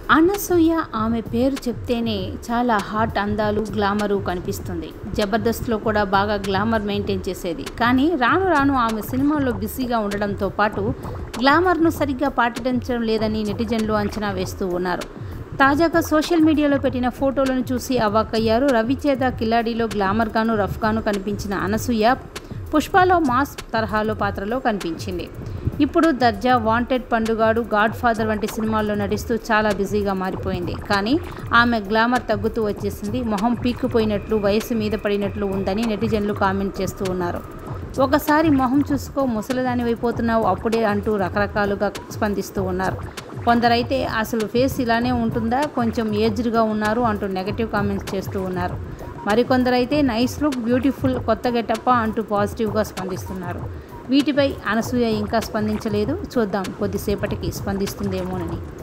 అనసూయ ఆమె పేరు చెప్తేనే చాలా హాట్ అందాలు గ్లామరు కనిపిస్తుంది జబర్దస్త్లో కూడా బాగా గ్లామర్ మెయింటైన్ చేసేది కానీ రాను రాను ఆమె సినిమాల్లో బిజీగా ఉండడంతో పాటు గ్లామర్ను సరిగ్గా పాటించడం లేదని నెటిజన్లు అంచనా వేస్తూ ఉన్నారు తాజాగా సోషల్ మీడియాలో పెట్టిన ఫోటోలను చూసి అవాక్కయ్యారు రవిచేద కిలాడిలో గ్లామర్గాను రఫ్గాను కనిపించిన అనసూయ పుష్పలో మాస్ తరహాలో పాత్రలో కనిపించింది ఇప్పుడు Darja wanted Pandugadu godfather వంటి సినిమాల్లో నటిస్తూ చాలా బిజీగా మారిపోయింది కానీ ఆమె గ్లామర్ తగ్గుతూ వచ్చేసింది మొహం పీక్కుపోయినట్లు వయసు మీద పడినట్లు ఉందని నెటిజన్లు కామెంట్ చేస్తూ ఉన్నారు ఒకసారి మొహం చూసుకో ముసలిదాని అయిపోతున్నావు అప్పుడే అంటూ రకరకాలుగా స్పందిస్తూ ఉన్నారు కొందరైతే అసలు ఫేస్ ఇలానే ఉంటుందా కొంచెం ఏజ్డ్గా ఉన్నారు అంటూ నెగటివ్ కామెంట్స్ చేస్తూ ఉన్నారు మరికొందరైతే నైస్ లుక్ బ్యూటిఫుల్ కొత్త గెటప్ప అంటూ పాజిటివ్గా స్పందిస్తున్నారు వీటిపై అనసూయ ఇంకా స్పందించలేదు చూద్దాం కొద్దిసేపటికి స్పందిస్తుందేమోనని